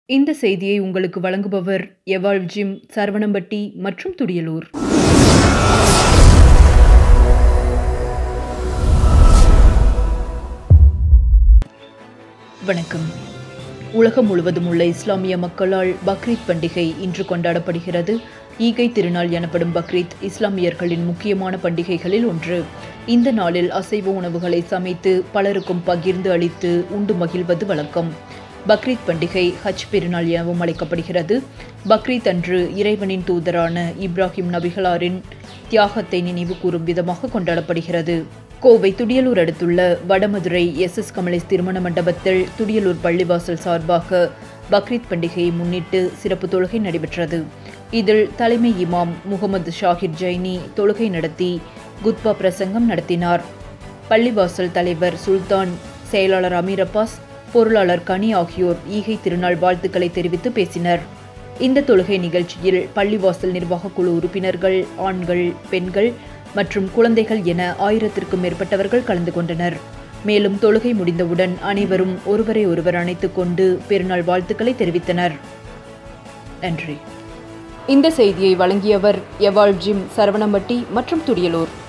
இந்த செய்தியை உங்களுக்கு வழங்குபவர் எவாள் ஜிம் சரவணம்பட்டி மற்றும் துடியலூர் வணக்கம் உலகம் முழுவதும் உள்ள இஸ்லாமிய மக்களால் பக்ரீத் பண்டிகை இன்று கொண்டாடப்படுகிறது ஈகை திருநாள் எனப்படும் பக்ரீத் இஸ்லாமியர்களின் முக்கியமான பண்டிகைகளில் ஒன்று இந்த நாளில் அசைவ உணவுகளை சமைத்து பலருக்கும் பகிர்ந்து அளித்து உண்டு மகிழ்வது வழக்கம் பக்ரீத் பண்டிகை ஹஜ் பெருநாள் எனவும் அழைக்கப்படுகிறது பக்ரீத் அன்று இறைவனின் தூதரான இப்ராஹிம் நபிகளாரின் தியாகத்தை நினைவு கூறும் விதமாக கொண்டாடப்படுகிறது கோவை துடியலூர் அடுத்துள்ள வடமதுரை எஸ் எஸ் கமலேஷ் திருமண மண்டபத்தில் துடியலூர் பள்ளிவாசல் சார்பாக பக்ரீத் பண்டிகையை முன்னிட்டு சிறப்பு தொழுகை நடைபெற்றது இதில் தலைமை இமாம் முகமது ஷாஹிர் ஜைனி தொழுகை நடத்தி குத்பா பிரசங்கம் நடத்தினார் பள்ளிவாசல் தலைவர் சுல்தான் செயலாளர் அமீர் அப்பாஸ் பொருளாளர் கனி ஆகியோர் ஈகை திருநாள் வாழ்த்துக்களை தெரிவித்து பேசினர் இந்த தொழுகை நிகழ்ச்சியில் பள்ளிவாசல் நிர்வாக குழு உறுப்பினர்கள் ஆண்கள் பெண்கள் மற்றும் குழந்தைகள் என ஆயிரத்திற்கும் மேற்பட்டவர்கள் கலந்து கொண்டனர் மேலும் தொழுகை முடிந்தவுடன் அனைவரும் ஒருவரை ஒருவர் அணைத்துக் கொண்டு பெருநாள் வாழ்த்துக்களை தெரிவித்தனர் நன்றி இந்த செய்தியை வழங்கியவர் எவாள் ஜிம் சரவணம்பட்டி மற்றும் துடியலூர்